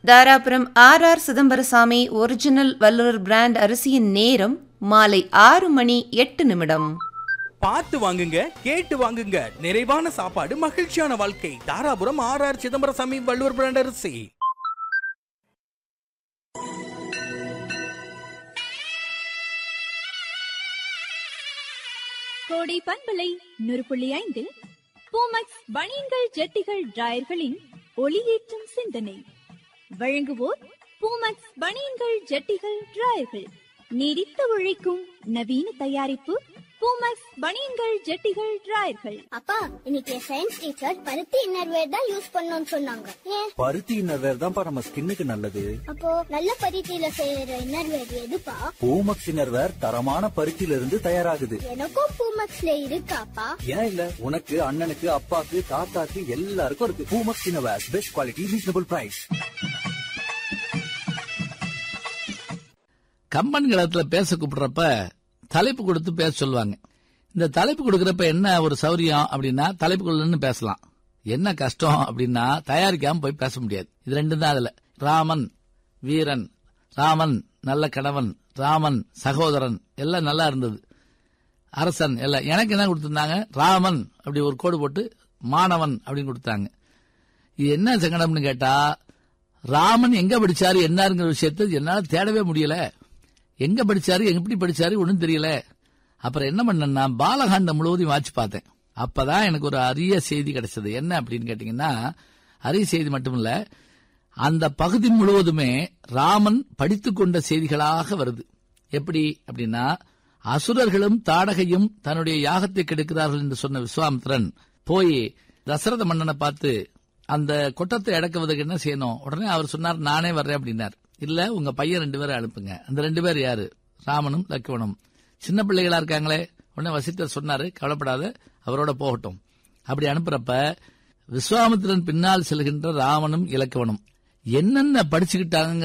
Dharapuram R R Chidambarasamy original Valluvar brand அரிசியின் நேரம் மாலை ஆறு மணி எட்டு நிமிடம் பார்த்து வாங்குங்க கேட்டு வாங்குங்க நிறைவான சாப்பாடு மகிழ்ச்சியான வாழ்க்கை Dharapuram R R Chidambarasamy Valluvar brand அரிசி கோடை பண்பலை நூறு புள்ளி ஐந்தில் பூமக்ஸ் பனியன்கள் ஜட்டிகள் டிராயர்களின் ஒளியேற்றும் சிந்தனை வழங்குவோர் பூமக்ஸ் பனியன்கள் ஜட்டிகள் டிராயர்கள் நீடித்து உழைக்கும் நவீன தயாரிப்பு பூமக்ஸ் பனியன்கள் ஜட்டிகள் டிராயர்கள் அப்பா இன்னைக்கு சயின்ஸ் டீச்சர் பருத்தி இன்னர்வேர் தான் யூஸ் பண்ணணும்னு சொன்னாங்க ஏன் பருத்தி இன்னர்வேர் தான்ப்பா நம்ம ஸ்கின்னுக்கு நல்லது அப்போ நல்ல பருத்தியில செய்யற இன்னர்வேர் எதுப்பா பூமக்ஸ் இன்னர்வேர் தரமான பருத்தியில இருந்து தயாராகுது எனக்கும் பூமக்ஸ்ல இருக்காப்பா ஏன் இல்ல உனக்கு அண்ணனுக்கு அப்பாக்கு தாத்தாக்கு எல்லாருக்கும் இருக்கு Poomex innerwear best quality reasonable price Kamban களத்துல பேச கூப்பிடுறப்ப தலைப்பு கொடுத்து பேச சொல்லுவாங்க இந்த தலைப்பு கொடுக்கறப்ப என்ன ஒரு சௌரியம் அப்படின்னா தலைப்புக்குள்ளன்னு பேசலாம் என்ன கஷ்டம் அப்படின்னா தயாரிக்காம போய் பேச முடியாது இது ரெண்டும் தான் அதுல ராமன் வீரன் ராமன் நல்ல கணவன் ராமன் சகோதரன் எல்லாம் நல்லா இருந்தது அரசன் எல்லாம் எனக்கு என்ன கொடுத்திருந்தாங்க ராமன் அப்படி ஒரு கோடு போட்டு மாணவன் அப்படின்னு கொடுத்தாங்க இது என்ன சங்கடம்னு கேட்டா ராமன் எங்க படிச்சாரு என்னங்கிற விஷயத்தை என்னால தேடவே முடியல எங்க படிச்சாரு எப்படி படிச்சாரு ஒன்றும் தெரியல அப்புறம் என்ன பண்ணேன்னா பாலகாண்டம் முழுவதையும் வாட்சி பார்த்தேன் அப்பதான் எனக்கு ஒரு அரிய செய்தி கிடைச்சது என்ன அப்படின்னு கேட்டீங்கன்னா அரிய செய்தி மட்டும் இல்ல அந்த பகுதி முழுவதுமே ராமன் படித்துக் கொண்ட செய்திகளாக வருது எப்படி அப்படின்னா அசுரர்களும் தாடகையும் தன்னுடைய யாகத்தை கெடுக்கிறார்கள் என்று சொன்ன விஸ்வாமித்திரன் போய் தசரத மன்னனை பார்த்து அந்த கொட்டத்தை அடக்குவதற்கு என்ன செய்யணும் உடனே அவர் சொன்னார் நானே வர்றேன் அப்படின்னார் இல்ல உங்க பையன் ரெண்டு பேரை அனுப்புங்க அந்த ரெண்டு பேர் யாரு ராமனும் லக்ஷ்மணும் சின்ன பிள்ளைகளா இருக்காங்களே உடனே வசித்தர் சொன்னாரு கவலைப்படாத அவரோட போகட்டும் அப்படி அனுப்புறப்ப விஸ்வாமித்திரன் பின்னால் செல்கின்ற ராமனும் இலக்கவனும் என்னென்ன படிச்சுக்கிட்டாங்க